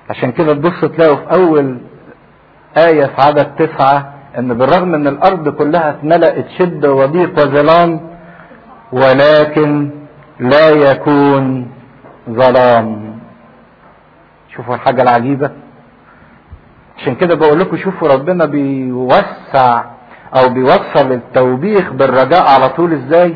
عشان كده تبص تلاقوا في اول آية في عدد تسعة ان بالرغم ان الارض كلها اتملأت شدة وضيق وظلام ولكن لا يكون ظلام شوفوا الحاجة العجيبة عشان كده بقول لكم شوفوا ربنا بيوسع او بيوصل التوبيخ بالرجاء على طول ازاي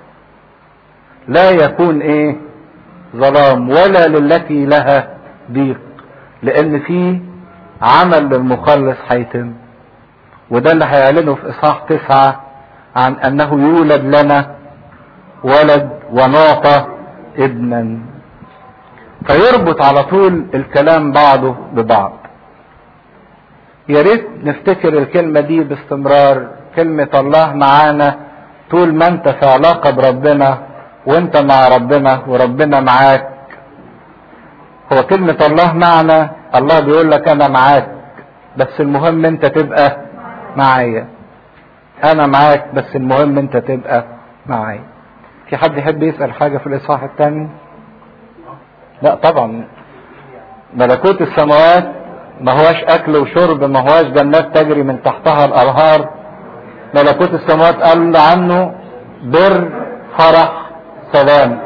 لا يكون ايه ظلام ولا للتي لها ضيق لان في عمل للمخلص هيتم وده اللي هيعلنه في اصحاح تسعة عن انه يولد لنا ولد ونعطى ابنا فيربط على طول الكلام بعضه ببعض يا ريت نفتكر الكلمة دي باستمرار كلمة الله معانا طول ما انت في علاقة بربنا وانت مع ربنا وربنا معاك هو كلمة الله معنا الله بيقول لك انا معاك بس المهم انت تبقى معايا انا معاك بس المهم انت تبقى معايا في حد يحب يسأل حاجة في الاصحاح الثاني لا طبعا ملكوت السماوات ما هواش اكل وشرب ما هواش جنات تجري من تحتها الانهار ملكوت السماوات قال عنه بر فرح سلام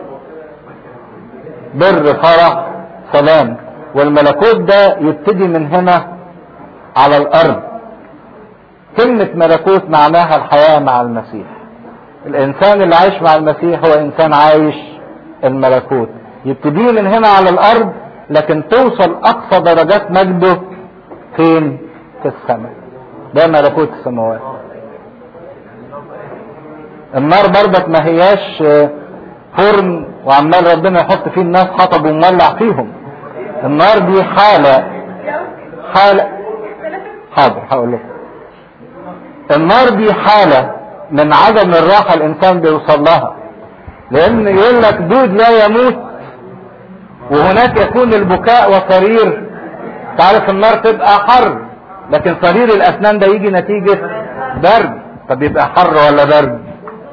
بر فرح سلام والملكوت ده يبتدي من هنا على الارض كلمة ملكوت معناها الحياة مع المسيح الانسان اللي عايش مع المسيح هو انسان عايش الملكوت يبتدي من هنا على الارض لكن توصل اقصى درجات مجده فين في السماء ده ملكوت السماوات النار برضك ما هياش فرن وعمال ربنا يحط فيه الناس حطب ومولع فيهم النار دي حالة حالة حاضر هقول لكم النار دي حالة من عدم الراحة الانسان بيوصل لها لان يقول لك دود لا يموت وهناك يكون البكاء وصرير تعرف النار تبقى حر لكن صرير الاسنان ده يجي نتيجة برد طب يبقى حر ولا برد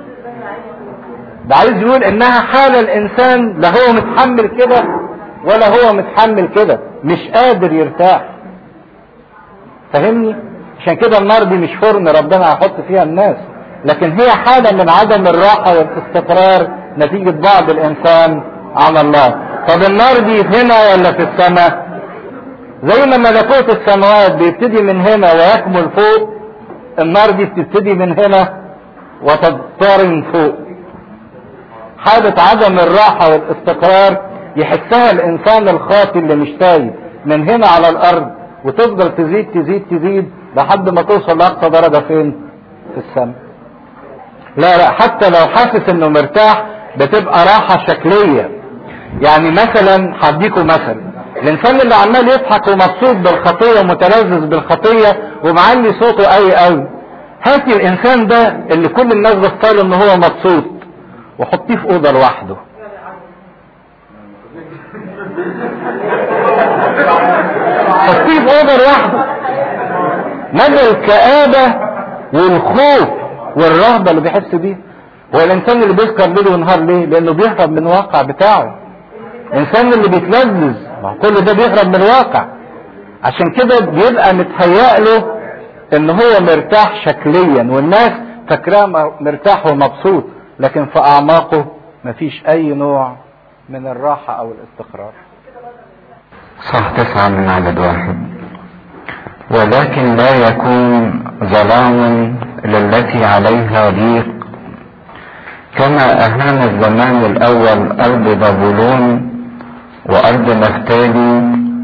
ده عايز يقول انها حالة الانسان لا هو متحمل كده ولا هو متحمل كده مش قادر يرتاح فاهمني عشان كده النار دي مش فرن ربنا هيحط فيها الناس لكن هي حالة من عدم الراحة والاستقرار نتيجة بعض الانسان عن الله طب النار دي هنا ولا في السماء زي ما ملكوت السماوات بيبتدي من هنا ويكمل فوق النار دي بتبتدي من هنا وتضطرم فوق حالة عدم الراحة والاستقرار يحسها الانسان الخاطي اللي مش تايب من هنا على الارض وتفضل تزيد تزيد تزيد لحد ما توصل لاقصى درجة فين في السماء لا لا حتى لو حاسس انه مرتاح بتبقى راحة شكلية يعني مثلا هديكم مثل الانسان اللي عمال يضحك ومبسوط بالخطية ومتلذذ بالخطية ومعلي صوته قوي قوي هاتي الانسان ده اللي كل الناس بتطال ان هو مبسوط وحطيه في اوضه لوحده حطيه في اوضه لوحده مدى الكآبة والخوف والرهبة اللي بيحس بيها هو الانسان اللي بيسكر ليل ونهار ليه لانه بيهرب من الواقع بتاعه الانسان اللي بيتلذذ ما كل ده بيهرب من الواقع عشان كده بيبقى متهيأ له ان هو مرتاح شكليا والناس فاكراه مرتاح ومبسوط لكن في اعماقه مفيش اي نوع من الراحة او الاستقرار صح تسعة من عدد واحد ولكن لا يكون ظلام للتي عليها ضيق كما أهان الزمان الأول أرض بابلون وأرض نفتالي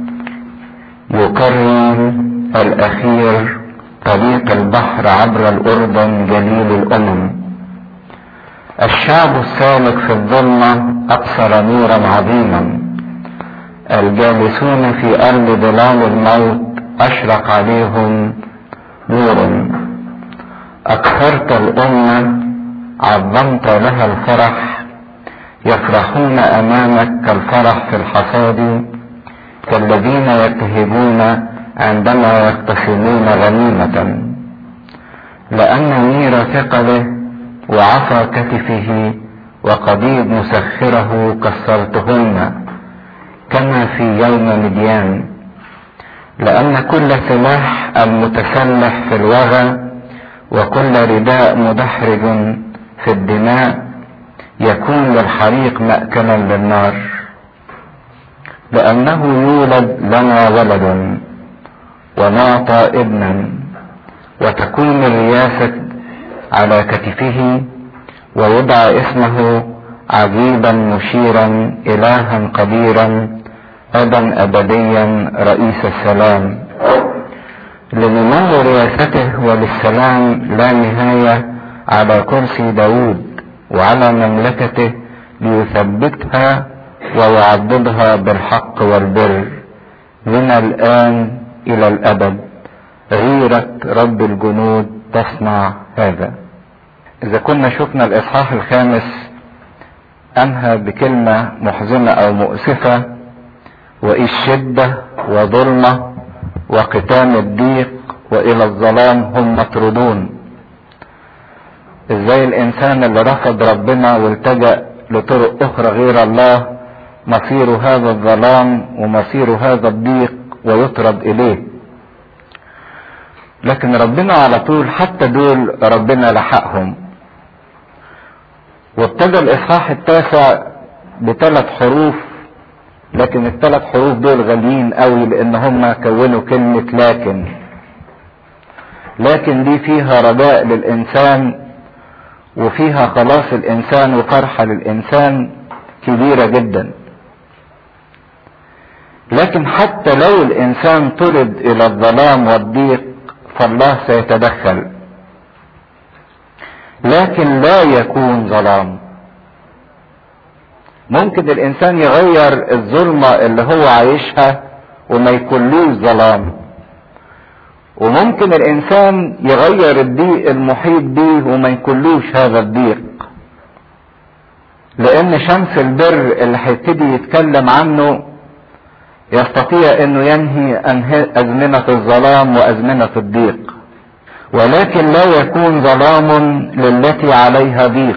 يكرم الأخير طريق البحر عبر الأردن جليل الأمم الشعب السالك في الظلمة أبصر نورا عظيما الجالسون في أرض ظلال الموت أشرق عليهم نور أكثرت الأمة عظمت لها الفرح يفرحون أمامك كالفرح في الحصاد كالذين يبتهجون عندما يقتسمون غنيمة لأن نير ثقله وعصا كتفه وقضيب مسخره كسرتهن كما في يوم مديان لأن كل سلاح المتسلح في الوغى وكل رداء مدحرج في الدماء يكون للحريق مأكلا للنار لأنه يولد لنا ولد ونعطى ابنا وتكون الرياسة على كتفه ويدعى اسمه عجيبا مشيرا إلها قديرا أبا أبديا رئيس السلام لنمو رياسته وللسلام لا نهاية على كرسي داود وعلى مملكته ليثبتها ويعضدها بالحق والبر من الآن إلى الأبد غيرة رب الجنود تصنع هذا إذا كنا شفنا الإصحاح الخامس أنهى بكلمة محزنة أو مؤسفة وإيه الشدة وظلمة وقتام الضيق وإلى الظلام هم مطرودون إزاي الإنسان اللي رفض ربنا والتجأ لطرق أخرى غير الله مصير هذا الظلام ومصير هذا الضيق ويطرد إليه لكن ربنا على طول حتى دول ربنا لحقهم وابتدى الاصحاح التاسع بثلاث حروف لكن الثلاث حروف دول غاليين قوي لان هم كونوا كلمة لكن لكن دي فيها رجاء للانسان وفيها خلاص الانسان وفرحة للانسان كبيرة جدا لكن حتى لو الانسان طرد الى الظلام والضيق فالله سيتدخل لكن لا يكون ظلام ممكن الانسان يغير الظلمة اللي هو عايشها وما يكونلوش ظلام وممكن الانسان يغير الضيق المحيط بيه وما يكونلوش هذا الضيق لان شمس البر اللي هيبتدي يتكلم عنه يستطيع انه ينهي ازمنة الظلام وازمنة الضيق ولكن لا يكون ظلام للتي عليها ضيق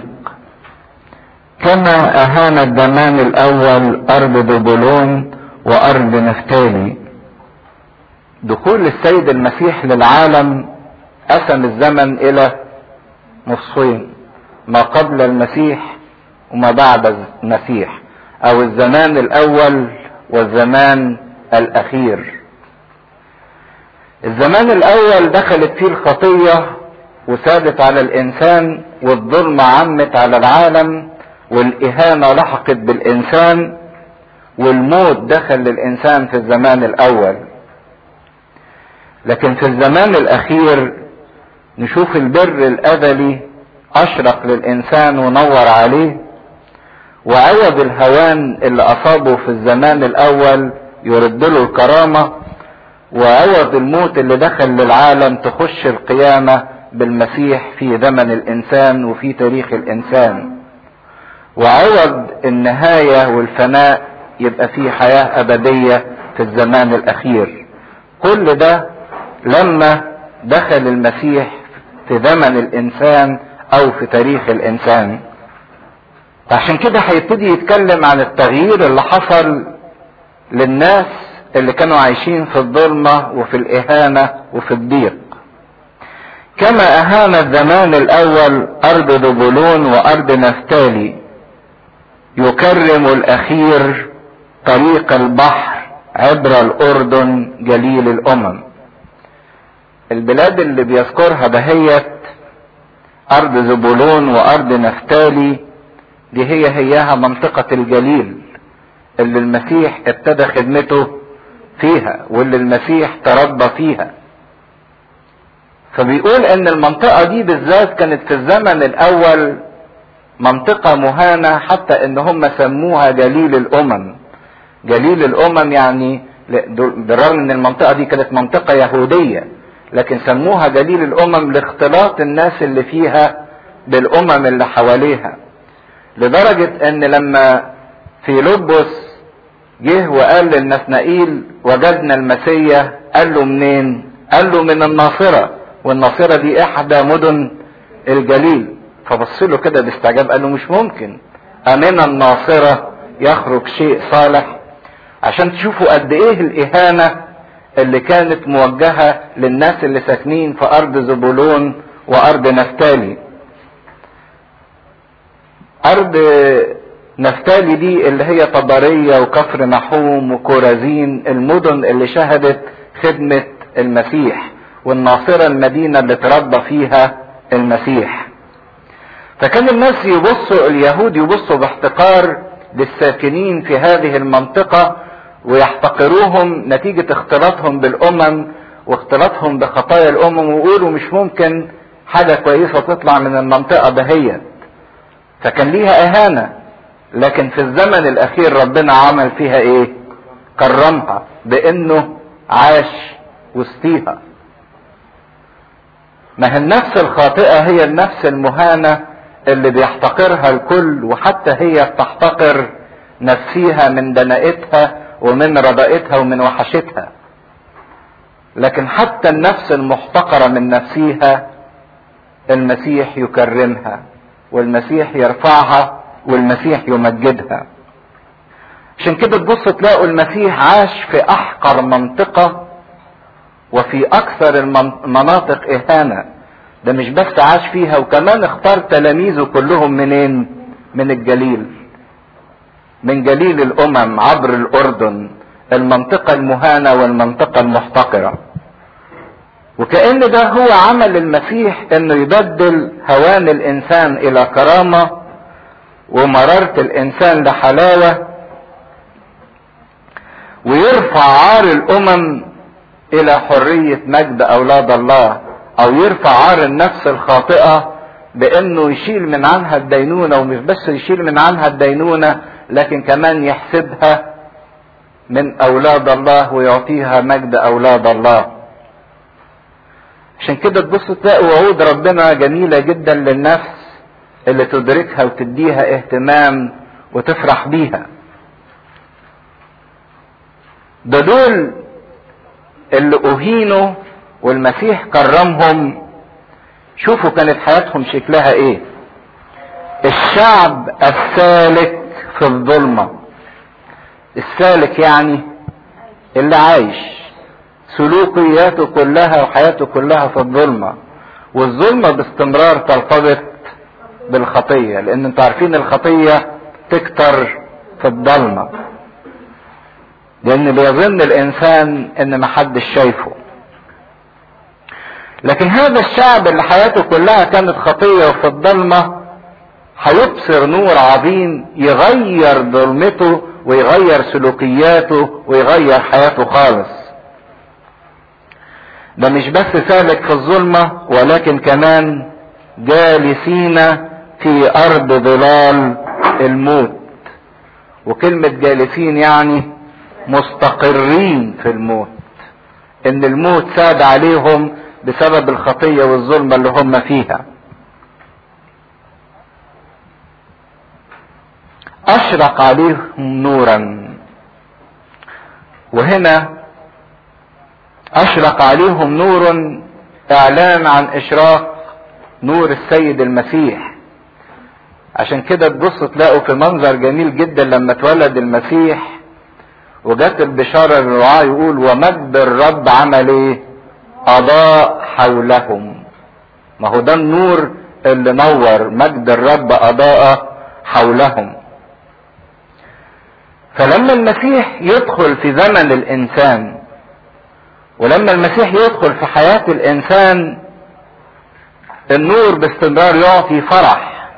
كما اهان الزمان الاول ارض دبلون وارض نفتالي دخول السيد المسيح للعالم قسم الزمن الى نصفين ما قبل المسيح وما بعد المسيح او الزمان الاول والزمان الاخير الزمان الاول دخلت فيه الخطية وسادت على الانسان والظلمة عمت على العالم والاهانة لحقت بالانسان والموت دخل للانسان في الزمان الاول لكن في الزمان الاخير نشوف البر الازلي اشرق للانسان ونور عليه وعوض الهوان اللي اصابه في الزمان الاول يرد له الكرامة وعوض الموت اللي دخل للعالم تخش القيامة بالمسيح في زمن الانسان وفي تاريخ الانسان وعوض النهاية والفناء يبقى في حياة ابدية في الزمان الاخير كل ده لما دخل المسيح في زمن الانسان او في تاريخ الانسان عشان كده هيبتدي يتكلم عن التغيير اللي حصل للناس اللي كانوا عايشين في الظلمة وفي الإهانة وفي الضيق كما أهان الزمان الأول أرض دبلون وأرض نفتالي يكرم الأخير طريق البحر عبر الأردن جليل الأمم البلاد اللي بيذكرها دهيت أرض زبولون وأرض نفتالي دي هي هياها منطقة الجليل اللي المسيح ابتدى خدمته فيها واللي المسيح تربى فيها فبيقول ان المنطقة دي بالذات كانت في الزمن الاول منطقة مهانة حتى ان هم سموها جليل الامم جليل الامم يعني بالرغم ان المنطقة دي كانت منطقة يهودية لكن سموها جليل الامم لاختلاط الناس اللي فيها بالامم اللي حواليها لدرجة ان لما في لبس جه وقال للنسنائيل وجدنا المسيا قال له منين قال له من الناصرة والناصرة دي احدى مدن الجليل فبص له كده باستعجاب قال له مش ممكن امن الناصرة يخرج شيء صالح عشان تشوفوا قد ايه الاهانة اللي كانت موجهة للناس اللي ساكنين في ارض زبولون وارض نفتالي ارض نفتالي دي اللي هي طبرية وكفر نحوم وكورازين المدن اللي شهدت خدمة المسيح والناصرة المدينة اللي تربى فيها المسيح فكان الناس يبصوا اليهود يبصوا باحتقار للساكنين في هذه المنطقة ويحتقروهم نتيجة اختلاطهم بالأمم واختلاطهم بخطايا الأمم ويقولوا مش ممكن حاجة كويسة تطلع من المنطقة دهيت فكان ليها إهانة لكن في الزمن الأخير ربنا عمل فيها إيه؟ كرمها بإنه عاش وسطيها ما هي النفس الخاطئة هي النفس المهانة اللي بيحتقرها الكل وحتى هي بتحتقر نفسيها من دناءتها ومن ردائتها ومن وحشتها لكن حتى النفس المحتقرة من نفسيها المسيح يكرمها والمسيح يرفعها والمسيح يمجدها عشان كده تبص تلاقوا المسيح عاش في احقر منطقة وفي اكثر المناطق اهانة ده مش بس عاش فيها وكمان اختار تلاميذه كلهم منين من الجليل من جليل الامم عبر الاردن المنطقة المهانة والمنطقة المحتقرة وكأن ده هو عمل المسيح انه يبدل هوان الانسان الى كرامة ومرارة الانسان لحلاوة ويرفع عار الامم الى حرية مجد اولاد الله او يرفع عار النفس الخاطئة بانه يشيل من عنها الدينونة ومش بس يشيل من عنها الدينونة لكن كمان يحسبها من اولاد الله ويعطيها مجد اولاد الله عشان كده تبص تلاقوا وعود ربنا جميلة جدا للنفس اللي تدركها وتديها اهتمام وتفرح بيها ده دول اللي اهينوا والمسيح كرمهم شوفوا كانت حياتهم شكلها ايه الشعب السالك في الظلمة السالك يعني اللي عايش سلوكياته كلها وحياته كلها في الظلمة والظلمة باستمرار ترتبط بالخطية لان انتوا عارفين الخطية تكتر في الضلمة لان بيظن الانسان ان محدش شايفه لكن هذا الشعب اللي حياته كلها كانت خطية وفي الضلمة هيبصر نور عظيم يغير ظلمته ويغير سلوكياته ويغير حياته خالص ده مش بس سالك في الظلمة ولكن كمان جالسين في ارض ظلال الموت وكلمة جالسين يعني مستقرين في الموت ان الموت ساد عليهم بسبب الخطية والظلمة اللي هم فيها اشرق عليهم نورا وهنا اشرق عليهم نور اعلان عن اشراق نور السيد المسيح عشان كده تبص تلاقوا في منظر جميل جدا لما اتولد المسيح وجت البشارة للرعاة يقول ومجد الرب عمل ايه اضاء حولهم ما هو ده النور اللي نور مجد الرب اضاء حولهم فلما المسيح يدخل في زمن الانسان ولما المسيح يدخل في حياة الانسان النور باستمرار يعطي فرح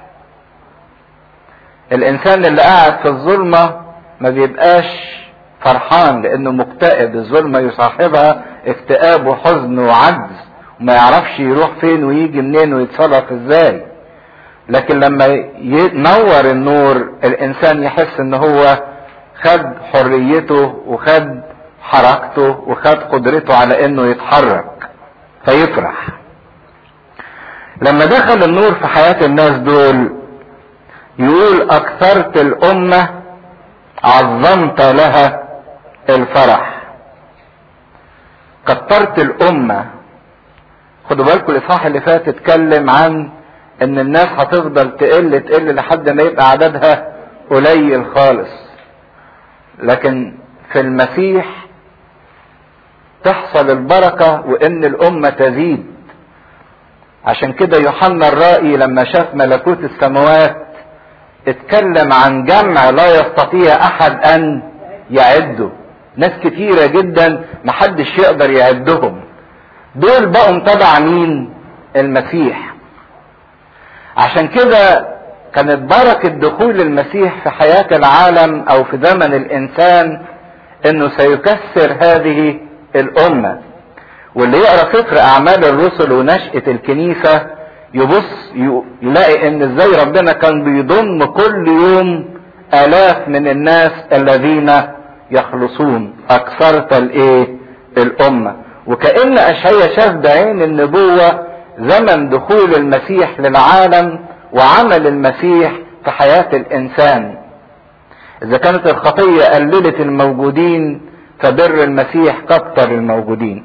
الانسان اللي قاعد في الظلمة ما بيبقاش فرحان لانه مكتئب الظلمة يصاحبها اكتئاب وحزن وعجز وما يعرفش يروح فين ويجي منين ويتصرف ازاي لكن لما ينور النور الانسان يحس ان هو خد حريته وخد حركته وخد قدرته على انه يتحرك فيفرح لما دخل النور في حياة الناس دول يقول اكثرت الامة عظمت لها الفرح كترت الامة خدوا بالكم الاصحاح اللي فات اتكلم عن ان الناس هتفضل تقل تقل لحد ما يبقى عددها قليل خالص لكن في المسيح تحصل البركة وان الامة تزيد عشان كده يوحنا الرائي لما شاف ملكوت السماوات اتكلم عن جمع لا يستطيع احد ان يعده ناس كتيرة جدا محدش يقدر يعدهم دول بقوا تبع مين المسيح عشان كده كانت بركة دخول المسيح في حياة العالم او في زمن الانسان انه سيكسر هذه الامة واللي يقرا سفر اعمال الرسل ونشأة الكنيسة يبص يلاقي ان ازاي ربنا كان بيضم كل يوم الاف من الناس الذين يخلصون اكثرت الايه الامة وكأن اشعيا شاف بعين النبوة زمن دخول المسيح للعالم وعمل المسيح في حياة الانسان اذا كانت الخطية قللت الموجودين فبر المسيح كتر الموجودين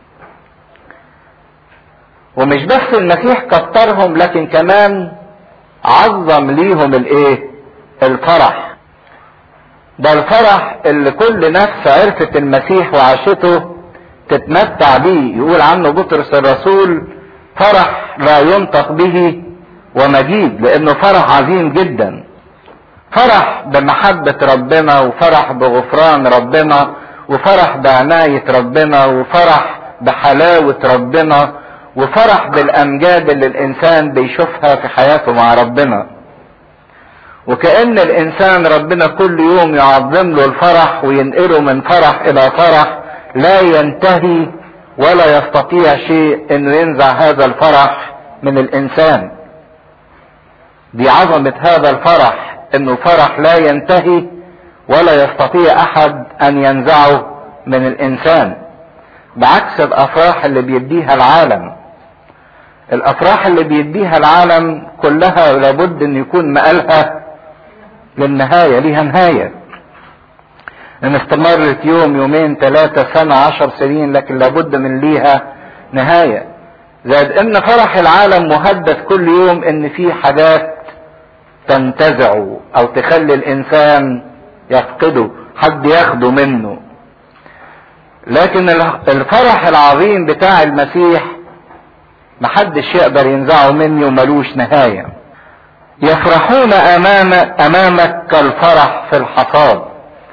ومش بس المسيح كترهم لكن كمان عظم ليهم الايه الفرح ده الفرح اللي كل نفس عرفت المسيح وعاشته تتمتع بيه يقول عنه بطرس الرسول فرح لا ينطق به ومجيد لانه فرح عظيم جدا فرح بمحبة ربنا وفرح بغفران ربنا وفرح بعناية ربنا وفرح بحلاوة ربنا وفرح بالامجاد اللي الانسان بيشوفها في حياته مع ربنا وكأن الانسان ربنا كل يوم يعظم له الفرح وينقله من فرح الى فرح لا ينتهي ولا يستطيع شيء انه ينزع هذا الفرح من الانسان دي عظمة هذا الفرح انه فرح لا ينتهي ولا يستطيع احد ان ينزعه من الانسان بعكس الافراح اللي بيديها العالم الافراح اللي بيديها العالم كلها لابد ان يكون مقالها للنهاية ليها نهاية ان استمرت يوم يومين ثلاثة سنة عشر سنين لكن لابد من ليها نهاية زائد ان فرح العالم مهدد كل يوم ان في حاجات تنتزعه او تخلي الانسان يفقده حد ياخده منه لكن الفرح العظيم بتاع المسيح محدش يقدر ينزعه مني وملوش نهاية يفرحون امام امامك كالفرح في الحصاد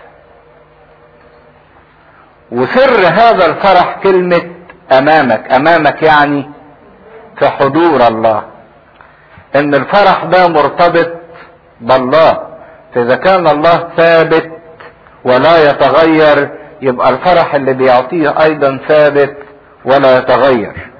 وسر هذا الفرح كلمة امامك امامك يعني في حضور الله ان الفرح ده مرتبط بالله فاذا كان الله ثابت ولا يتغير يبقى الفرح اللي بيعطيه ايضا ثابت ولا يتغير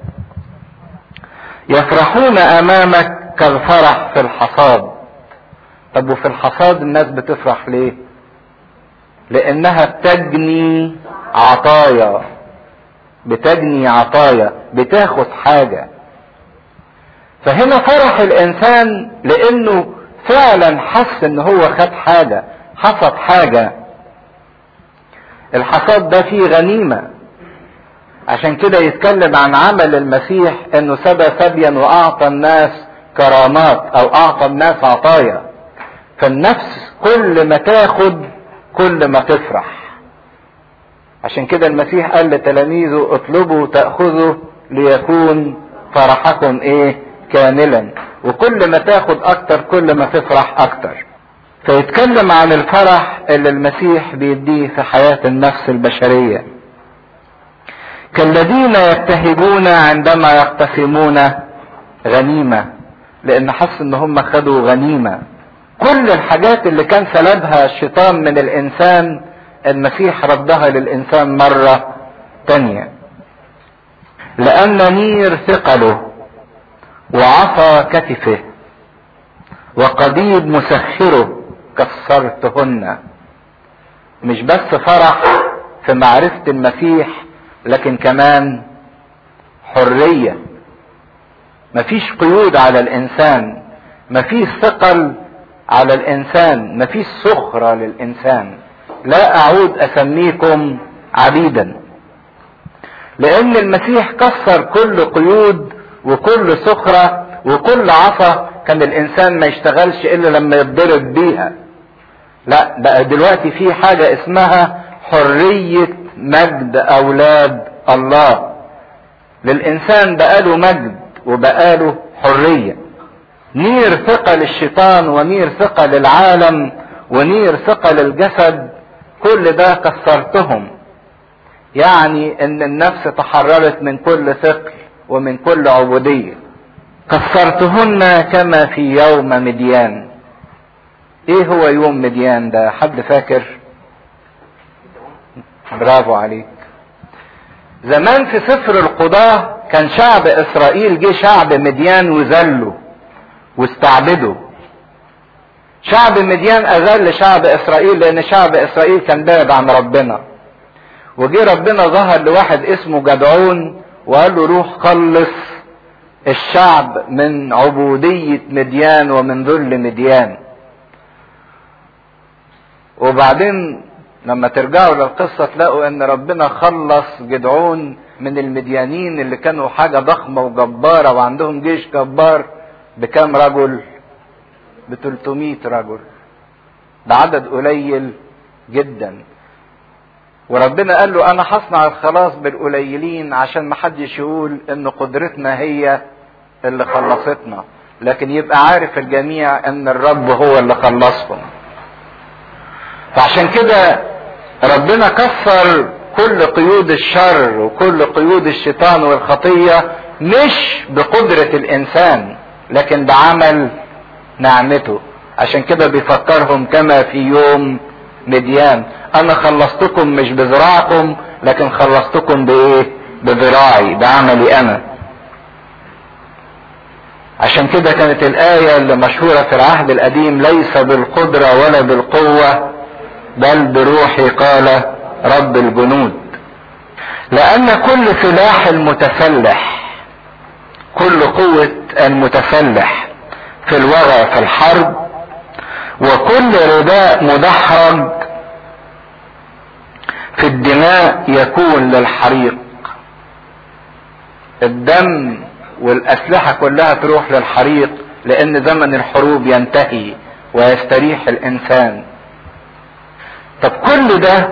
يفرحون امامك كالفرح في الحصاد طب وفي الحصاد الناس بتفرح ليه لانها بتجني عطايا بتجني عطايا بتاخد حاجة فهنا فرح الانسان لانه فعلا حس ان هو خد حاجة حصد حاجة الحصاد ده فيه غنيمة عشان كده يتكلم عن عمل المسيح انه سبى سبيا واعطى الناس كرامات او اعطى الناس عطايا فالنفس كل ما تاخد كل ما تفرح عشان كده المسيح قال لتلاميذه اطلبوا تأخذوا ليكون فرحكم ايه كاملا وكل ما تاخد اكتر كل ما تفرح اكتر فيتكلم عن الفرح اللي المسيح بيديه في حياة النفس البشرية كالذين يبتهجون عندما يقتسمون غنيمة لان حس ان هم خدوا غنيمة كل الحاجات اللي كان سلبها الشيطان من الانسان المسيح ردها للانسان مرة تانية لان نير ثقله وعصا كتفه وقضيب مسخره كسرتهن مش بس فرح في معرفة المسيح لكن كمان حرية مفيش قيود على الانسان مفيش ثقل على الانسان مفيش سخرة للانسان لا اعود اسميكم عبيدا لان المسيح كسر كل قيود وكل سخرة وكل عصا كان الانسان ما يشتغلش الا لما يتضرب بيها لا بقى دلوقتي في حاجة اسمها حرية مجد اولاد الله للانسان بقاله مجد وبقاله حرية نير ثقة للشيطان ونير ثقة للعالم ونير ثقة للجسد كل ده كسرتهم يعني ان النفس تحررت من كل ثقل ومن كل عبودية كسرتهن كما في يوم مديان ايه هو يوم مديان ده حد فاكر برافو عليك زمان في سفر القضاة كان شعب اسرائيل جه شعب مديان وذله واستعبده شعب مديان اذل شعب اسرائيل لان شعب اسرائيل كان بعد عن ربنا وجه ربنا ظهر لواحد اسمه جدعون وقال له روح خلص الشعب من عبودية مديان ومن ذل مديان وبعدين لما ترجعوا للقصة تلاقوا ان ربنا خلص جدعون من المديانين اللي كانوا حاجة ضخمة وجبارة وعندهم جيش جبار بكام رجل ب 300 رجل ده عدد قليل جدا وربنا قال له انا هصنع الخلاص بالقليلين عشان ما حدش يقول ان قدرتنا هي اللي خلصتنا لكن يبقى عارف الجميع ان الرب هو اللي خلصهم فعشان كده ربنا كسر كل قيود الشر وكل قيود الشيطان والخطية مش بقدرة الانسان لكن بعمل نعمته عشان كده بيفكرهم كما في يوم مديان انا خلصتكم مش بذراعكم لكن خلصتكم بايه بذراعي بعملي انا عشان كده كانت الآية اللي مشهورة في العهد القديم ليس بالقدرة ولا بالقوة بل بروحي قال رب الجنود لأن كل سلاح المتسلح كل قوة المتسلح في الوغى في الحرب وكل رداء مدحرج في الدماء يكون للحريق الدم والأسلحة كلها تروح للحريق لأن زمن الحروب ينتهي ويستريح الإنسان طب كل ده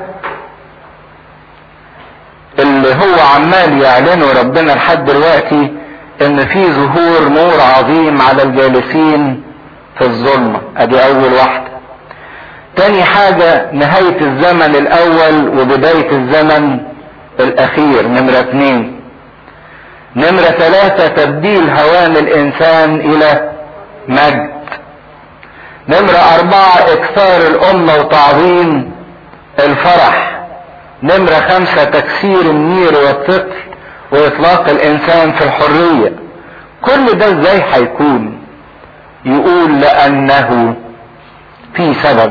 اللي هو عمال يعلنه ربنا لحد دلوقتي ان في ظهور نور عظيم على الجالسين في الظلمة ادي اول واحدة تاني حاجة نهاية الزمن الاول وبداية الزمن الاخير نمرة اتنين نمرة ثلاثة تبديل هوان الانسان الى مجد نمرة اربعة اكثار الامة وتعظيم الفرح نمرة خمسة تكسير النير والثقل واطلاق الانسان في الحرية كل ده ازاي هيكون يقول لانه في سبب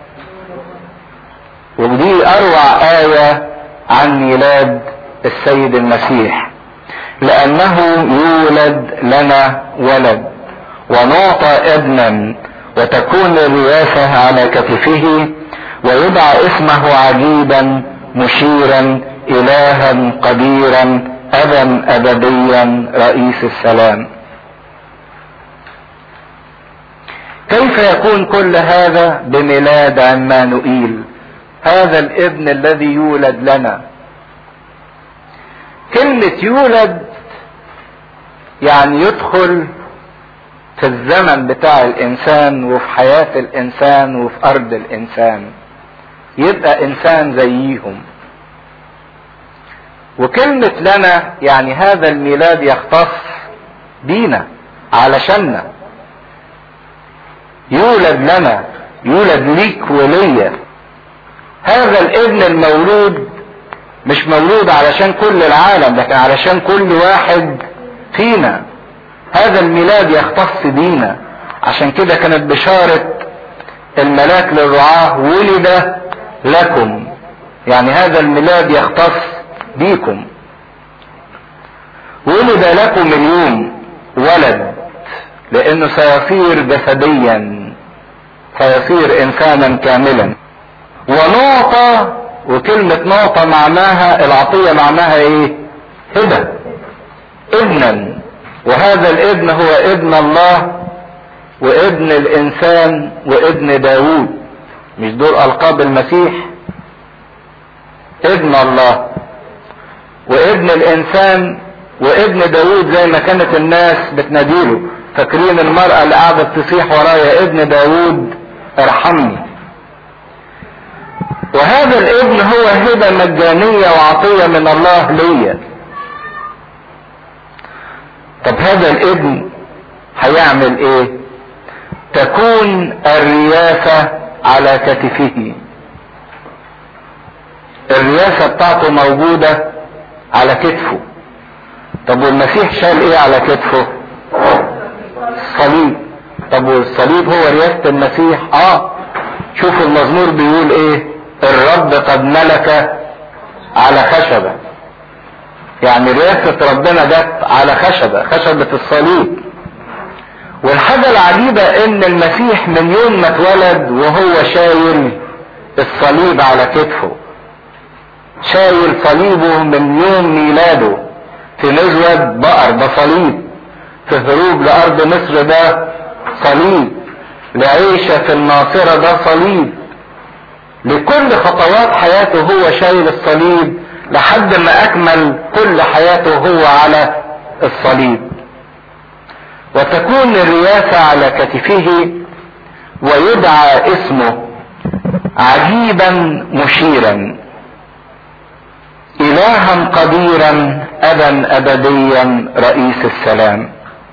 ودي اروع آية عن ميلاد السيد المسيح لانه يولد لنا ولد ونعطى ابنا وتكون الرياسة على كتفه ويدعى اسمه عجيبا مشيرا الها قديرا ابا ابديا رئيس السلام كيف يكون كل هذا بميلاد عمانوئيل هذا الابن الذي يولد لنا كلمة يولد يعني يدخل في الزمن بتاع الانسان وفي حياة الانسان وفي ارض الانسان يبقى انسان زيهم وكلمة لنا يعني هذا الميلاد يختص بينا علشاننا يولد لنا يولد ليك وليا هذا الابن المولود مش مولود علشان كل العالم لكن علشان كل واحد فينا هذا الميلاد يختص بينا عشان كده كانت بشارة الملاك للرعاة ولد لكم يعني هذا الميلاد يختص بيكم ولد لكم اليوم ولد لانه سيصير جسديا سيصير انسانا كاملا ونعطى وكلمة نعطى معناها العطية معناها ايه هبة ابنا وهذا الابن هو ابن الله وابن الانسان وابن داوود مش دول القاب المسيح ابن الله وابن الانسان وابن داود زي ما كانت الناس بتناديله فاكرين المرأة اللي قاعدة تصيح ورايا ابن داود ارحمني وهذا الابن هو هبة مجانية وعطية من الله ليا طب هذا الابن هيعمل ايه تكون الرياسة على كتفه الرياسة بتاعته موجودة على كتفه طب والمسيح شال ايه على كتفه الصليب طب والصليب هو رياسة المسيح اه شوف المزمور بيقول ايه الرب قد ملك على خشبة يعني رياسة ربنا جت على خشبة خشبة الصليب والحاجة العجيبة ان المسيح من يوم ما اتولد وهو شايل الصليب على كتفه شايل صليبه من يوم ميلاده في نزوة بقر ده صليب في هروب لأرض مصر ده صليب لعيشة في الناصرة ده صليب لكل خطوات حياته هو شايل الصليب لحد ما أكمل كل حياته هو على الصليب وتكون الرياسة على كتفه ويدعى اسمه عجيبا مشيرا إلها قديرا أبا أبديا رئيس السلام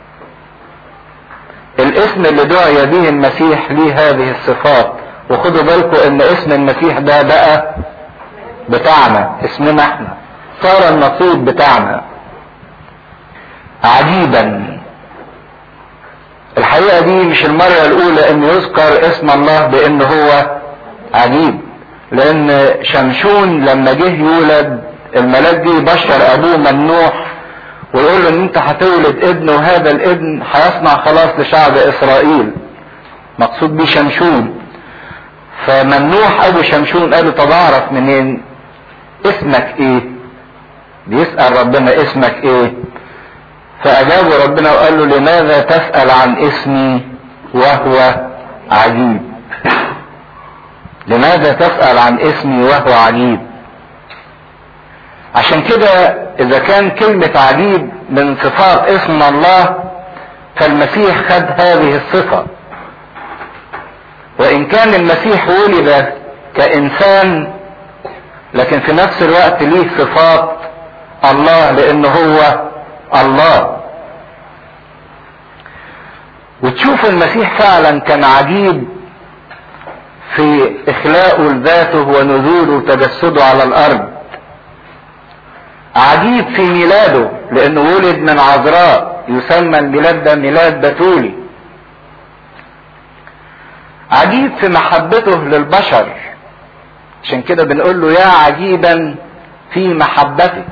الاسم اللي دعي به المسيح ليه هذه الصفات وخدوا بالكم ان اسم المسيح ده بقى بتاعنا اسمنا احنا صار النصيب بتاعنا عجيبا الحقيقة دي مش المرة الاولى ان يذكر اسم الله بان هو عجيب لان شمشون لما جه يولد الملاك جه يبشر ابوه ممنوح ويقول له ان انت هتولد ابن وهذا الابن هيصنع خلاص لشعب اسرائيل مقصود بيه شمشون فممنوح ابو شمشون قال له طب اعرف منين اسمك ايه بيسأل ربنا اسمك ايه فاجابه ربنا وقال له لماذا تسأل عن اسمي وهو عجيب لماذا تسأل عن اسمي وهو عجيب عشان كده اذا كان كلمة عجيب من صفات اسم الله فالمسيح خد هذه الصفة وان كان المسيح ولد كانسان لكن في نفس الوقت ليه صفات الله لان هو الله وتشوف المسيح فعلا كان عجيب في اخلاقه لذاته ونزوله وتجسده على الارض عجيب في ميلاده لانه ولد من عذراء يسمى الميلاد ده ميلاد بتولي عجيب في محبته للبشر عشان كده بنقول له يا عجيبا في محبتك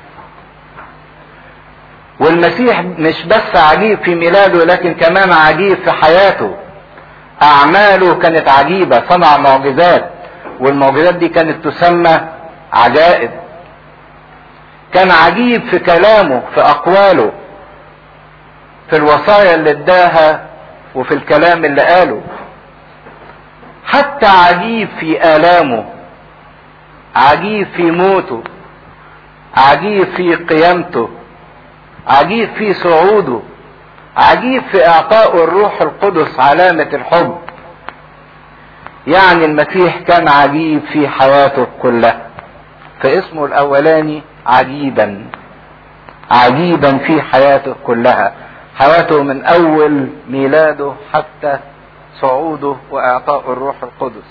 والمسيح مش بس عجيب في ميلاده لكن كمان عجيب في حياته اعماله كانت عجيبة صنع معجزات والمعجزات دي كانت تسمى عجائب كان عجيب في كلامه في اقواله في الوصايا اللي اداها وفي الكلام اللي قاله حتى عجيب في آلامه عجيب في موته عجيب في قيامته عجيب في صعوده عجيب في اعطاء الروح القدس علامة الحب يعني المسيح كان عجيب في حياته كلها فاسمه الاولاني عجيبا عجيبا في حياته كلها حياته من اول ميلاده حتى صعوده واعطاء الروح القدس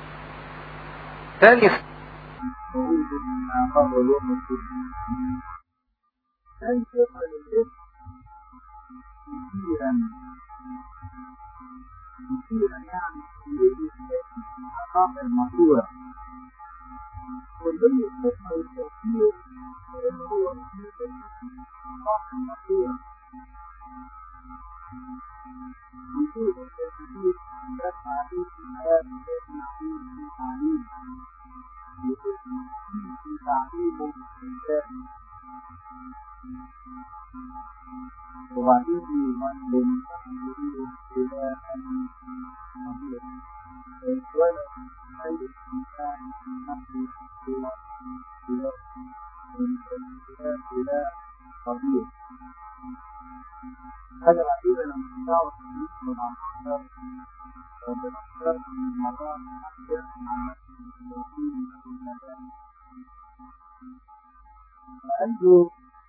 ثاني كثيرا كثيرا يعني الأعراض المشهورة والذي يستثمر التفكير هو الأعراض المشهورة وجود التفكير يسعى فيه في الحياة يسمع فيه في تعليم يسمع فيه في تعليمه الإنسان وبعدين يعلم يريد إلى أن يصير ولد أي إنسان في نفسه هو من إله قدير حاجة العجيبة لما تدعوا تنسوا مع الأفكار وبالأفكار من الموضوع أحياء مع المسلمين من المكان فأنتوا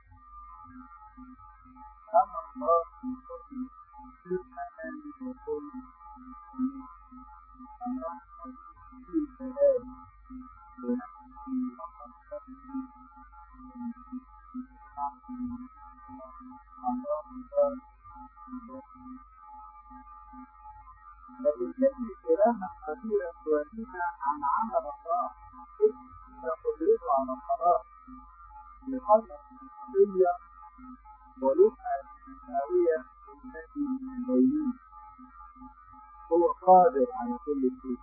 أما الله المستقيم في المكان يقول الله في الكلام ونفسه لكن كلمة إلها كثيرة تورينا عن عمل الله قدرته على القرار لخلق القضية ولقى المساوية التي من البينين هو قادر على كل شيء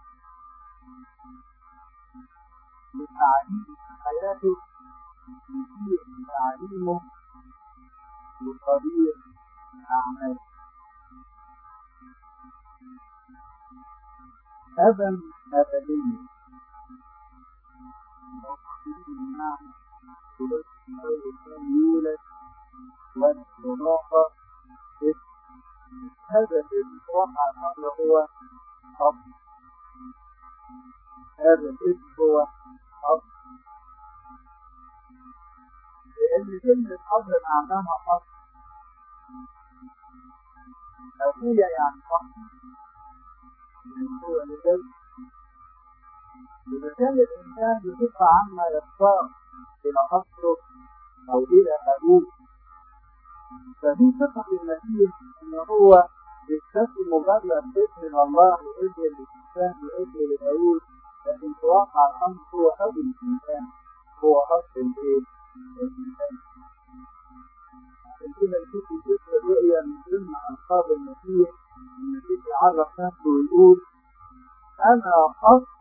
من تعليم حياته يثير تعليمه وقدير أعماله أبا أبديا بمعنى أول كان يولد والإضافة هذا الاسم وقع قبل هو أب هذا الاسم هو أب لأن كلمة أب معناها أب أبويا يعني أب من هو لجل إذا كان الإنسان بصفة عامة يختار إلى أصله أو إلى أبوه ففي صفة المسيح إن هو يكتفي مجرد اسم الله وابن للإنسان وابن لداوود لكن في واقع الأمر هو أبو الإنسان هو أصل الإيه؟ الإنسان عشان كده نشوف في سفر الرؤيا من ضمن ألقاب المسيح المسيح يعرف نفسه ويقول أنا أصل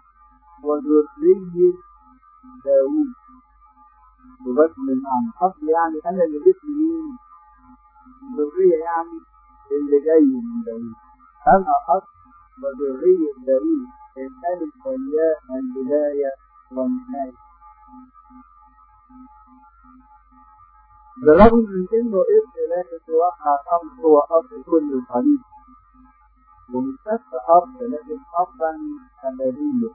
وذرية داوود وبس من معنى أصل يعني أنا اللي جبت مين ذرية يعني اللي جاي من داوود أنا أصل وذرية داوود الألف والياء البداية والنهاية بالرغم من انه ابن لكن في واقع الامر هو اب كل الخليقه ومش بس اب لكن ابا ابديا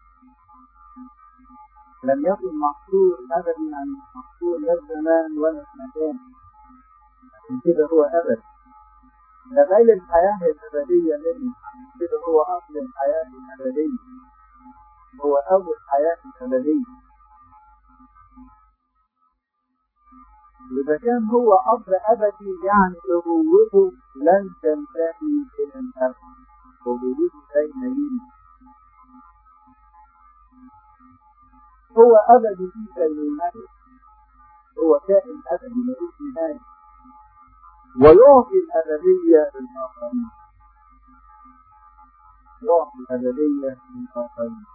لم يكن محصور ابدا عن محصور لا الزمان ولا المكان عشان كده هو ابد ده غير الحياه الابديه منه عشان كده هو اصل الحياه الابديه هو اول الحياه الابديه إذا كان هو أب أبدي يعني أبوته لن تنتهي إلى الأبد أبوته بين يمين هو أبدي في كلمته هو كائن أبدي ملوش نهاية ويعطي الأبدية للآخرين يعطي الأبدية للآخرين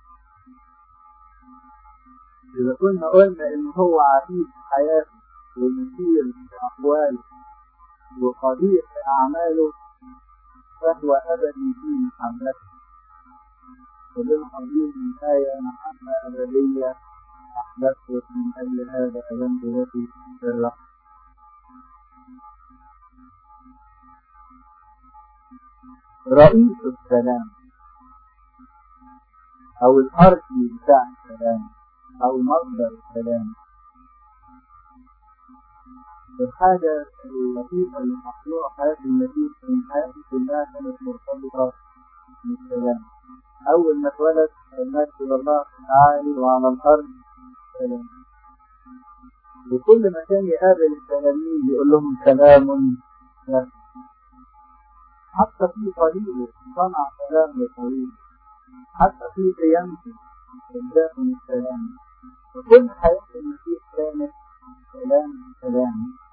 إذا كنا قلنا إن هو عزيز في حياته ومثير في أقواله وقدير في أعماله فهو أبدي في محبته وللقدير من آية محبة أبدية أحببت من أجل هذا أذنت لك بالرحمة رئيس السلام أو الأرضي بتاع السلام أو مصدر السلام الحاجة اللطيفة اللي مخلوقة حياة المسيح من حياته كلها كانت مرتبطة بالسلام أول ما اتولد المجد لله في العالي وعلى الأرض سلام وكل ما كان يقابل التلاميذ يقول لهم سلام لكم حتى في طريقه صنع سلام لطريقه حتى في قيامته اداكم السلام وكل حياة المسيح كانت سلام سلام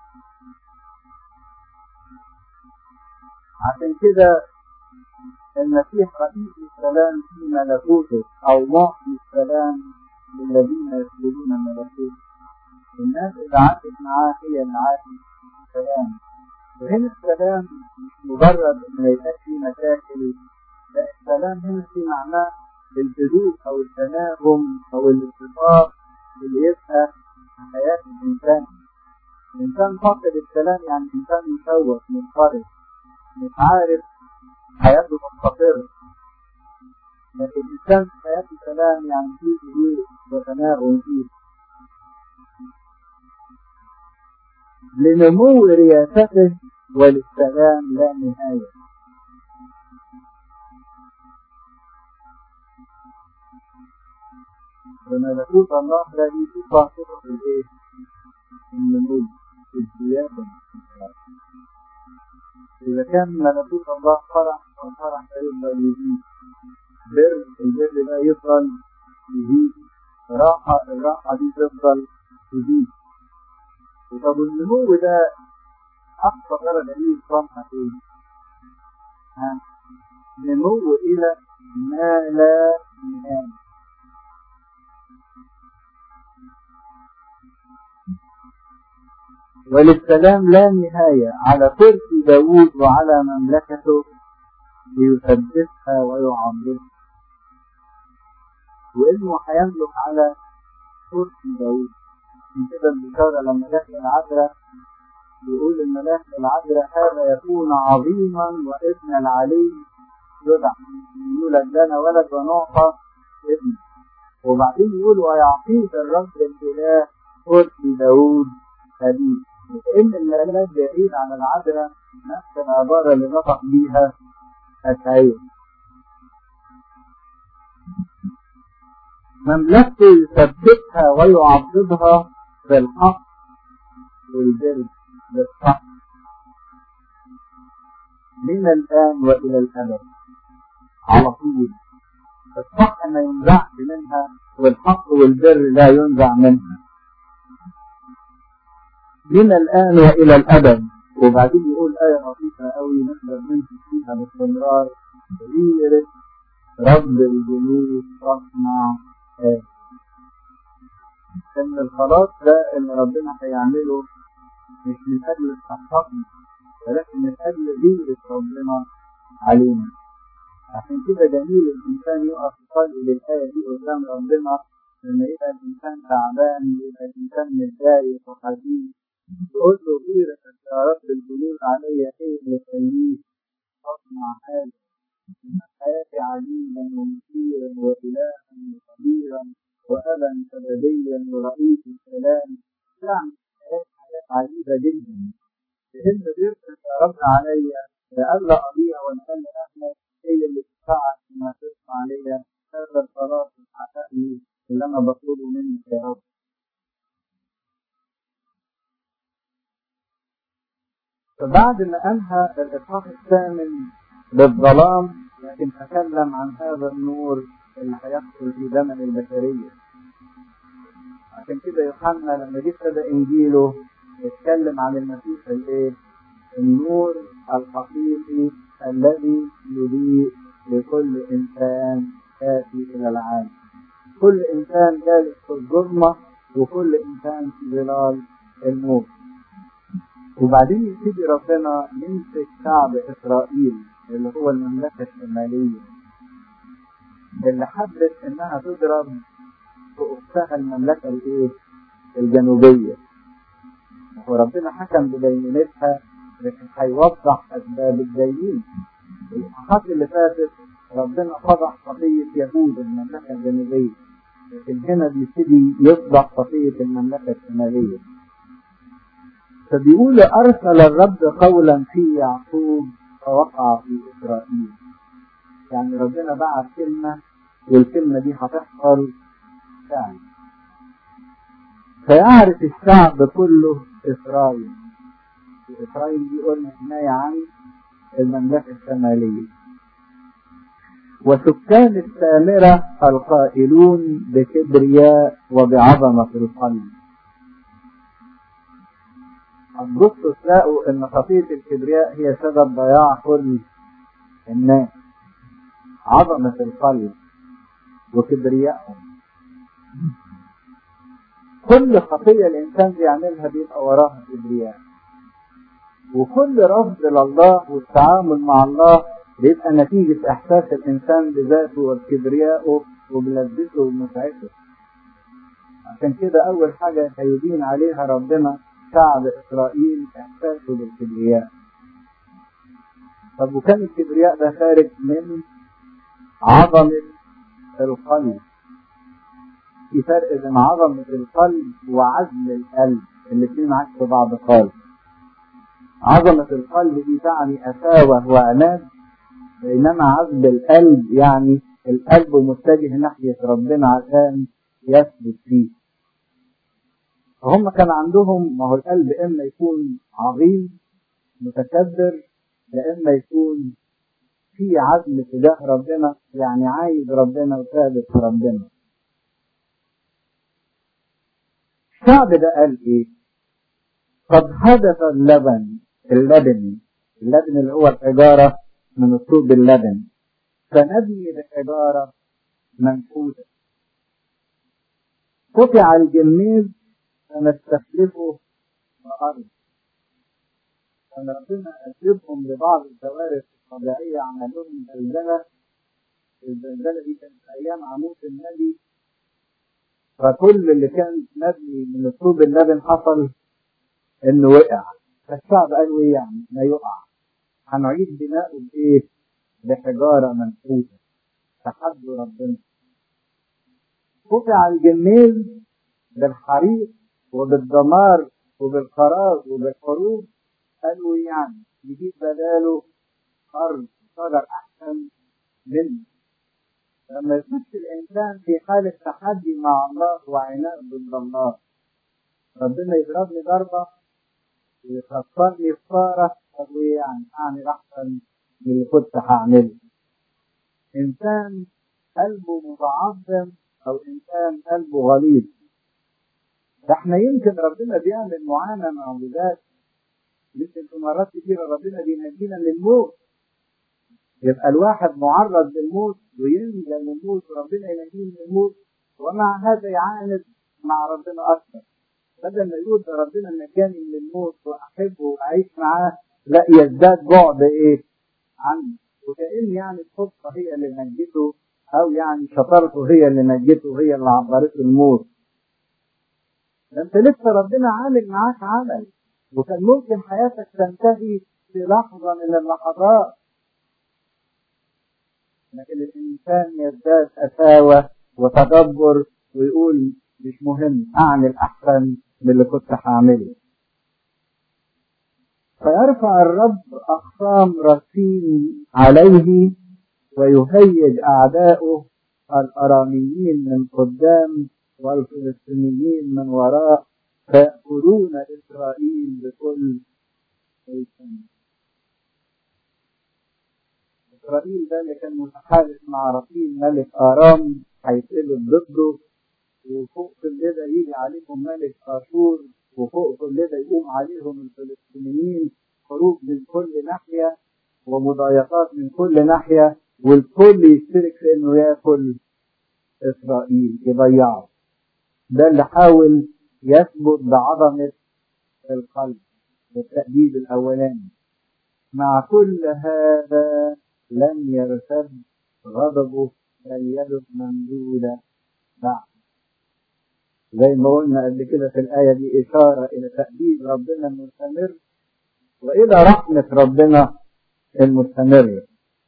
عشان كده المسيح رئيس السلام في ملكوته او معطي السلام للذين يسلمون ملكوته الناس اللي عاشت معاه هي اللي عاشت السلام وهنا السلام مش مجرد ان ما يبقاش فيه مشاكل لا السلام هنا في معناه الهدوء او التناغم او الاتفاق اللي يبقى إنسان فاقد السلام يعني إنسان مشوش منفرد مش عارف حياته مستقرة لكن الإنسان في حياته سلام يعني فيه هدوء وتناغم فيه لنمو رياسته وللسلام لا نهاية وملكوت الله لا ليه صفة صفة الإيه؟ النمو الزيادة إذا كان ملكوت الله فرح والفرح لا يفضل يزيد بر البر لا يفضل يزيد راحة الراحة دي تفضل تزيد طب النمو ده أقصى درجة ليه صنعة إيه؟ ها؟ نمو إلى ما لا نهاية وللسلام لا نهاية على كرسي داوود وعلى مملكته ليثبتها ويعمرها وابنه هيملك على كرسي داوود من كده البشارة لما جت العذراء يقول الملاك العذراء هذا يكون عظيما وابن العلي يدعى يولد لنا ولد ونعطى ابن وبعدين يقول ويعطيك الرب الإله كرسي داوود خليل إن الملاك بعيد عن العذراء نفس العبارة اللي نطق بيها أشعير مملكته يثبتها ويعضدها بالحق والبر بالصح من الآن وإلى الأبد على طول الصح ما ينزعش منها والحق والبر لا ينزع منها من الآن وإلى الأبد وبعدين يقول آية لطيفة قوي نقدر نمشي فيها باستمرار غيرة رب الجنود تصنع آية إن الخلاص ده اللي ربنا هيعمله مش من أجل استحقاقنا ولكن من أجل غيرة ربنا علينا عشان كده جميل الإنسان يقف يصلي للآية دي قدام ربنا لما يبقى الإنسان تعبان يبقى الإنسان متضايق وحزين يقول له غيرة يا رب الجنود علي إيه يخليك أصنع هذا إن حياتي عليما ومثيرا وإلها وخبيرا وأبا أبديا ورئيس السلام يعني حاجات عجيبة جدا لأن غيرتك يا رب عليا لئلا أضيع وأنسان أهلك هي اللي تدفعك ما تدفع عليا هذا الخلاص الحقق لي اللي أنا بطلبه منك يا رب فبعد ما أنهى الإصحاح الثامن بالظلام لكن تكلم عن هذا النور اللي هيدخل في زمن البشرية عشان كده يوحنا لما جه ابتدى إنجيله اتكلم عن المسيح الايه؟ النور الحقيقي الذي يضيء لكل إنسان آتي إلى العالم كل إنسان جالس في الظلمة وكل إنسان في ظلال النور وبعدين يبتدي ربنا يمسك شعب إسرائيل اللي هو المملكة الشمالية اللي حبت إنها تضرب في أختها المملكة الإيه؟ الجنوبية وربنا حكم بدينونتها لكن هيوضح أسباب الدينين الإصحاحات اللي فاتت ربنا فضح خطية يهود المملكة الجنوبية لكن هنا بيبتدي يفضح خطية المملكة الشمالية فبيقول أرسل الرب قولا في يعقوب فوقع في إسرائيل يعني ربنا بعت كلمة والكلمة دي هتحصل فعلا فيعرف الشعب كله إسرائيل إسرائيل دي قلنا حماية عن المملكة الشمالية وسكان السامرة القائلون بكبرياء وبعظمة القلب هتبصوا تلاقوا ان خطية الكبرياء هي سبب ضياع كل الناس عظمة القلب وكبريائهم كل خطية الإنسان بيعملها بيبقى وراها كبرياء وكل رفض لله والتعامل مع الله بيبقى نتيجة إحساس الإنسان بذاته وبكبريائه وبلذته ومتعته عشان كده أول حاجة هيدين عليها ربنا شعب إسرائيل إحساسه بالكبرياء طب وكان الكبرياء ده خارج من عظمة القلب في فرق بين عظمة القلب وعزل القلب الاثنين عكس بعض خالص عظمة القلب دي تعني أساوة وعناد بينما عزل القلب يعني القلب متجه ناحية ربنا عشان يثبت فيه فهم كان عندهم ما هو القلب إما يكون عظيم متكبر يا إما يكون في عزم تجاه ربنا يعني عايز ربنا وثابت في ربنا الشعب ده قال ايه قد حدث اللبن اللبن اللبن اللي هو الحجارة من الطوب اللبن فنبني بحجارة منفوذة قطع الجميز فنستخلفه بأرض فربنا أجيبهم لبعض الكوارث الطبيعية عملوهم زلزلة الزلزلة دي كانت أيام عمود النبي فكل اللي كان مبني من الطوب اللبن حصل انه وقع فالشعب قالوا ايه يعني ما يقع هنعيد بناؤه بايه بحجاره منفوذه تحدوا ربنا قطع الجميل بالحريق وبالدمار وبالخراب وبالحروب قالوا يعني يجيب بداله ارض شجر احسن منه لما يخش الإنسان في حالة تحدي مع الله وعناء ضد الله ربنا يضربني ضربة ويخسرني خسارة طب وإيه يعني أعمل أحسن من اللي كنت هعمله إنسان قلبه متعظم أو إنسان قلبه غليظ إحنا يمكن ربنا بيعمل معانا معجزات يمكن في مرات كتيرة ربنا بينجينا من الموت يبقى الواحد معرض للموت وينجى من الموت وربنا ينجيه من الموت ومع هذا يعاند مع ربنا اكثر بدل ما يقول ده ربنا نجاني من الموت واحبه واعيش معاه لا يزداد بعد ايه عنه وكأن يعني الصدفة هي اللي نجته او يعني شطارته هي اللي نجته هي اللي عبرته الموت ده انت لسه ربنا عامل معاك عمل وكان ممكن حياتك تنتهي في لحظة من اللحظات لكن الإنسان يزداد أساوة وتدبر ويقول مش مهم أعمل أحسن من اللي كنت هعمله فيرفع الرب أخصام رصين عليه ويهيج أعداؤه الأراميين من قدام والفلسطينيين من وراء فيأكلون إسرائيل بكل سيفهم إسرائيل ده اللي كان متحالف مع رقيب ملك آرام هيتقلب ضده وفوق كل ده يجي عليهم ملك آشور وفوق كل ده يقوم عليهم الفلسطينيين خروج من كل ناحية ومضايقات من كل ناحية والكل يشترك في انه ياكل اسرائيل يضيعه ده اللي حاول يثبت بعظمة القلب بالتأديب الأولاني مع كل هذا لم يرتد غضبه بل يده ممدودة بعد زي ما قلنا قبل كده في الآية دي إشارة إلى تأديب ربنا المستمر وإلى رحمة ربنا المستمرة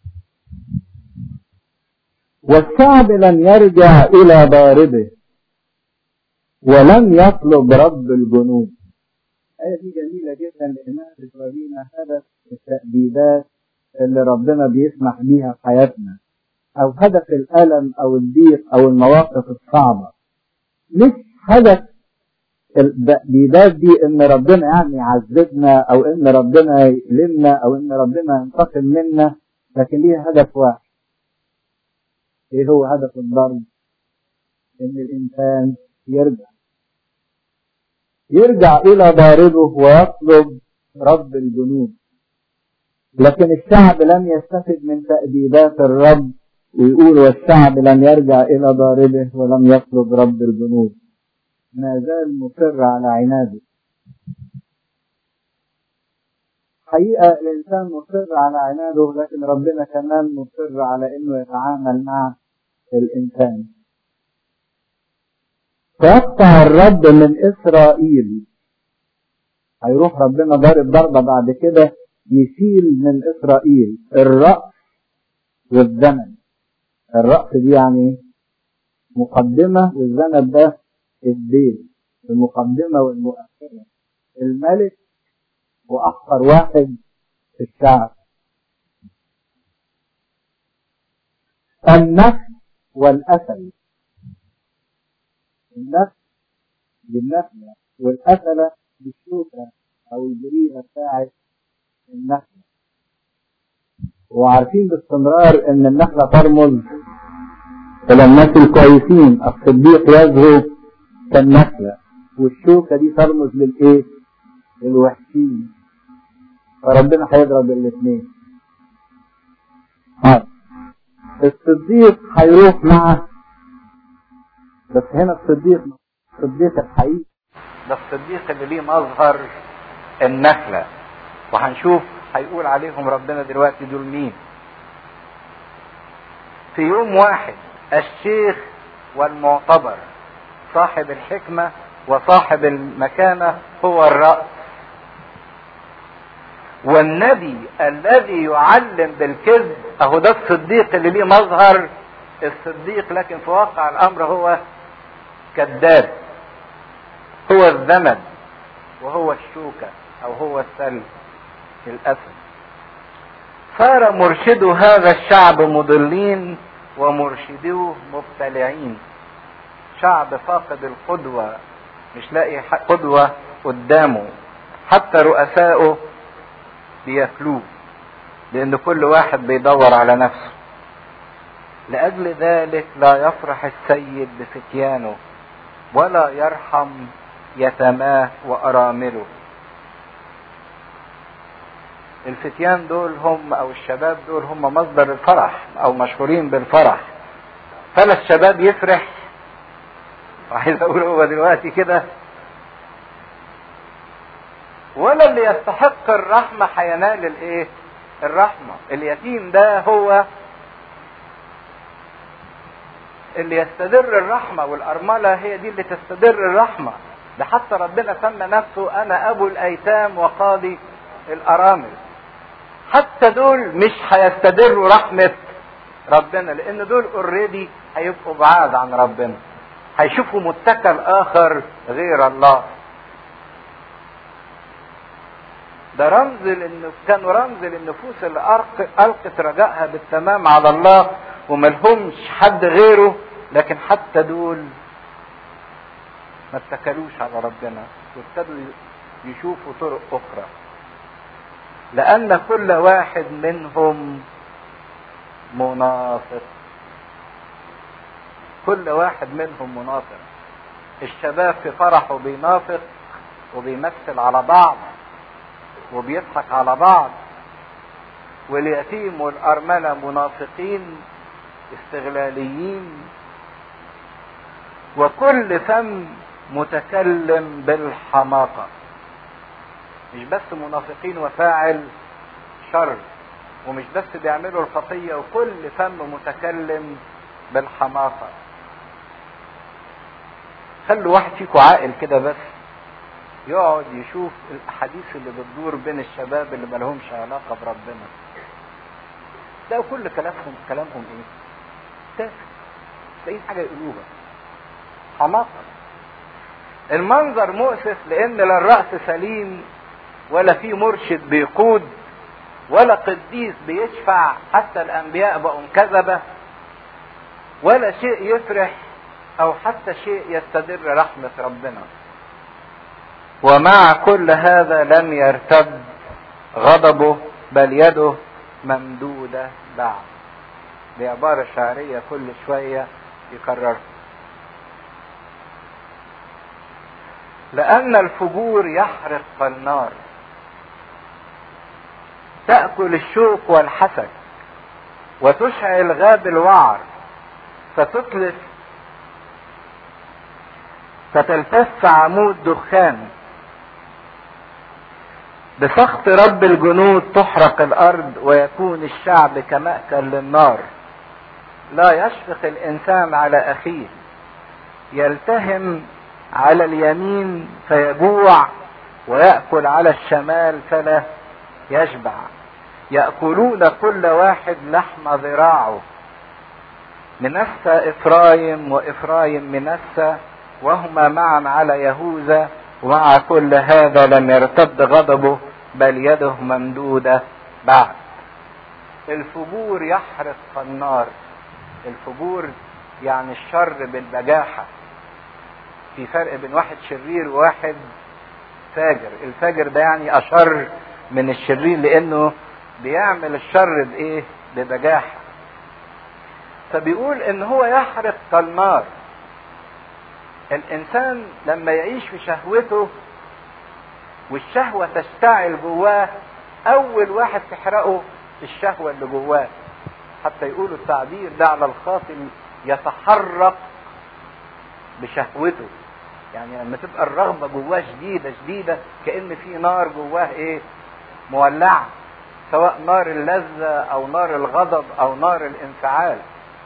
والشعب لم يرجع إلى ضاربه ولم يطلب رب الجنود الآية دي جميلة جدا لأنها بتورينا هدف التأديبات اللي ربنا بيسمح بيها في حياتنا أو هدف الألم أو الضيق أو المواقف الصعبة مش هدف التأديبات دي إن ربنا يعني يعذبنا أو إن ربنا يألمنا أو إن ربنا ينتقم منا لكن ليها هدف واحد إيه هو هدف الضرب؟ إن الإنسان يرجع يرجع إلى ضاربه ويطلب رب الجنود لكن الشعب لم يستفد من تأديبات الرب ويقول والشعب لم يرجع إلى ضاربه ولم يطلب رب الجنود ما زال مصر على عناده حقيقة الإنسان مصر على عناده لكن ربنا كمان مصر على إنه يتعامل مع الإنسان فيقطع الرب من إسرائيل هيروح ربنا ضارب ضربة بعد كده يشيل من إسرائيل الرأس والذنب الرأس دي يعني مقدمة والذنب ده الدين المقدمة والمؤخرة الملك وأحقر واحد في الشعب النفس والأسل النفس بالنخلة والأسلة بالشوكة أو الجريدة بتاعت النخلة وعارفين باستمرار إن النخلة ترمز إلى الناس الكويسين الصديق يزهو كالنخلة والشوكة دي ترمز للإيه؟ للوحشين فربنا هيضرب الاثنين الصديق هيروح مع بس هنا الصديق الصديق الحقيقي ده الصديق اللي ليه مظهر النخلة وهنشوف هيقول عليهم ربنا دلوقتي دول مين في يوم واحد الشيخ والمعتبر صاحب الحكمة وصاحب المكانة هو الرأس والنبي الذي يعلم بالكذب اهو ده الصديق اللي ليه مظهر الصديق لكن في واقع الامر هو كذاب هو الزمن وهو الشوكة او هو السلب الاسد صار مرشدو هذا الشعب مضلين ومرشدوه مبتلعين شعب فاقد القدوة مش لاقي قدوة قدامه حتى رؤسائه بياكلوه لان كل واحد بيدور على نفسه لاجل ذلك لا يفرح السيد بفتيانه ولا يرحم يتماه وارامله الفتيان دول هم او الشباب دول هم مصدر الفرح او مشهورين بالفرح فلا الشباب يفرح وعايز اقول هو دلوقتي كده ولا اللي يستحق الرحمة هينال الايه الرحمة اليتيم ده هو اللي يستدر الرحمة والأرملة هي دي اللي تستدر الرحمة ده حتى ربنا سمى نفسه أنا أبو الأيتام وقاضي الأرامل حتى دول مش هيستدروا رحمة ربنا لأن دول اوريدي هيبقوا بعاد عن ربنا هيشوفوا متكل آخر غير الله ده رمز لان كانوا رمز للنفوس اللي القت رجائها بالتمام على الله وملهمش حد غيره لكن حتى دول ما اتكلوش على ربنا وابتدوا يشوفوا طرق اخرى لان كل واحد منهم منافق كل واحد منهم منافق الشباب في فرحه بينافق وبيمثل على بعض وبيضحك على بعض واليتيم والأرملة منافقين استغلاليين وكل فم متكلم بالحماقة مش بس منافقين وفاعل شر ومش بس بيعملوا الخطية وكل فم متكلم بالحماقة خلوا واحد فيكم عاقل كده بس يقعد يشوف الاحاديث اللي بتدور بين الشباب اللي مالهمش علاقه بربنا ده كل كلامهم كلامهم ايه تافه لاقيين حاجه يقولوها حماقه المنظر مؤسف لان لا الراس سليم ولا في مرشد بيقود ولا قديس بيشفع حتى الانبياء بقوا كذبه ولا شيء يفرح او حتى شيء يستدر رحمه ربنا ومع كل هذا لم يرتد غضبه بل يده ممدودة بعد دي عبارة شعرية كل شوية يكررها لأن الفجور يحرق النار تأكل الشوك والحسد وتشعل غاب الوعر فتتلف فتلتف عمود دخان بسخط رب الجنود تحرق الارض ويكون الشعب كمأكل للنار لا يشفق الانسان على اخيه يلتهم على اليمين فيجوع ويأكل على الشمال فلا يشبع يأكلون كل واحد لحم ذراعه منسى إفرايم وإفرايم منسى وهما معا على يهوذا ومع كل هذا لم يرتد غضبه بل يده ممدودة بعد الفجور يحرق النار الفجور يعني الشر بالبجاحة في فرق بين واحد شرير وواحد فاجر الفاجر ده يعني أشر من الشرير لأنه بيعمل الشر بإيه ببجاحة فبيقول إن هو يحرق كالنار الإنسان لما يعيش في شهوته والشهوة تشتعل جواه أول واحد تحرقه الشهوة اللي جواه حتى يقولوا التعبير ده على الخاطئ يتحرك بشهوته يعني لما تبقى الرغبة جواه شديدة شديدة كأن في نار جواه ايه مولعة سواء نار اللذة او نار الغضب او نار الانفعال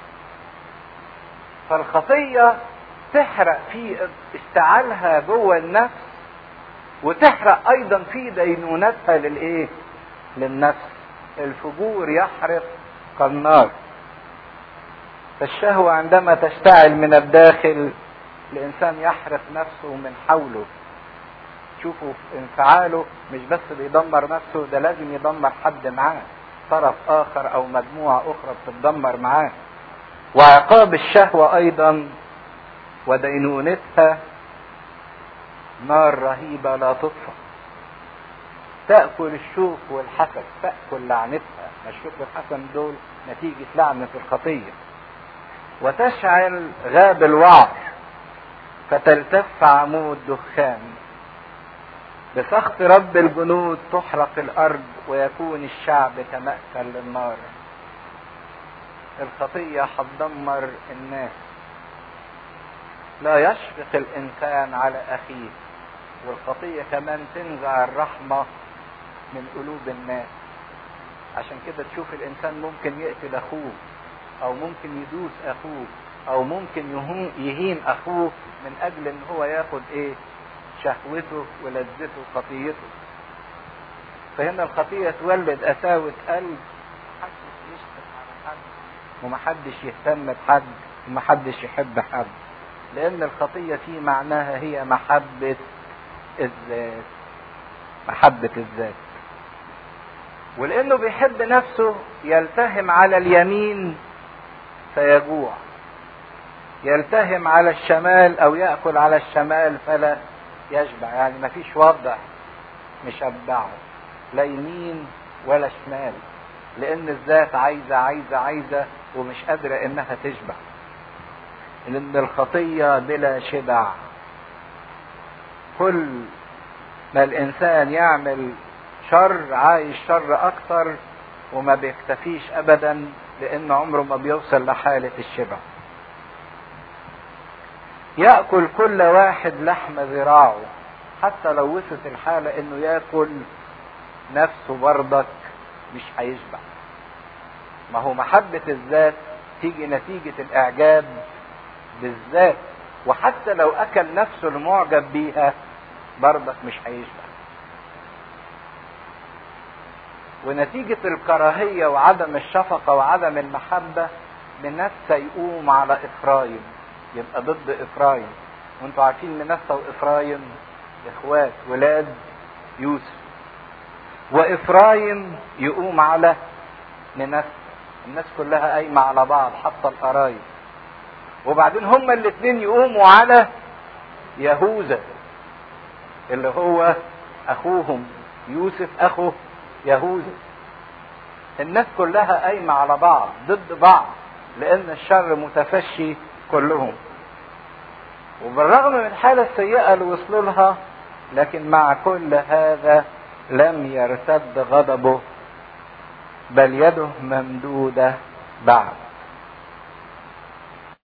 فالخطية تحرق في اشتعالها جوه النفس وتحرق ايضا في دينونتها للايه للنفس الفجور يحرق كالنار فالشهوة عندما تشتعل من الداخل الإنسان يحرق نفسه من حوله شوفوا انفعاله مش بس بيدمر نفسه ده لازم يدمر حد معاه طرف آخر أو مجموعة أخرى بتتدمر معاه وعقاب الشهوة أيضا ودينونتها نار رهيبة لا تطفأ تأكل الشوك والحسد تأكل لعنتها الشوك والحسد دول نتيجة لعنة الخطية وتشعل غاب الوعر فتلتف عمود دخان بسخط رب الجنود تحرق الأرض ويكون الشعب كمأكل للنار الخطية هتدمر الناس لا يشفق الإنسان على أخيه والخطية كمان تنزع الرحمة من قلوب الناس عشان كده تشوف الإنسان ممكن يقتل أخوه أو ممكن يدوس أخوه أو ممكن يهين أخوه من أجل إن هو ياخد إيه شهوته ولذته خطيته فهنا الخطية تولد قساوة قلب محدش يشفق على حد ومحدش يهتم بحد ومحدش يحب حد لأن الخطية في معناها هي محبة الذات محبة الذات ولأنه بيحب نفسه يلتهم على اليمين فيجوع يلتهم على الشمال أو يأكل على الشمال فلا يشبع يعني ما فيش وضع مشبعه لا يمين ولا شمال لأن الذات عايزة عايزة عايزة ومش قادرة إنها تشبع لأن الخطية بلا شبع كل ما الإنسان يعمل شر عايش شر أكثر وما بيكتفيش أبدا لأن عمره ما بيوصل لحالة الشبع يأكل كل واحد لحم ذراعه حتى لو وصلت الحالة إنه يأكل نفسه برضك مش هيشبع ما هو محبة الذات تيجي نتيجة الإعجاب بالذات وحتى لو أكل نفسه المعجب بيها برضك مش هيشبع ونتيجة الكراهية وعدم الشفقة وعدم المحبة منسى يقوم على إفرايم يبقى ضد إفرايم وانتوا عارفين منسى وإفرايم إخوات ولاد يوسف وإفرايم يقوم على منسى الناس كلها قايمة على بعض حتى القرايب وبعدين هما الاثنين يقوموا على يهوذا اللي هو اخوهم يوسف اخو يهوذا الناس كلها قايمة على بعض ضد بعض لان الشر متفشي كلهم وبالرغم من الحالة السيئة اللي وصلوا لها لكن مع كل هذا لم يرتد غضبه بل يده ممدودة بعد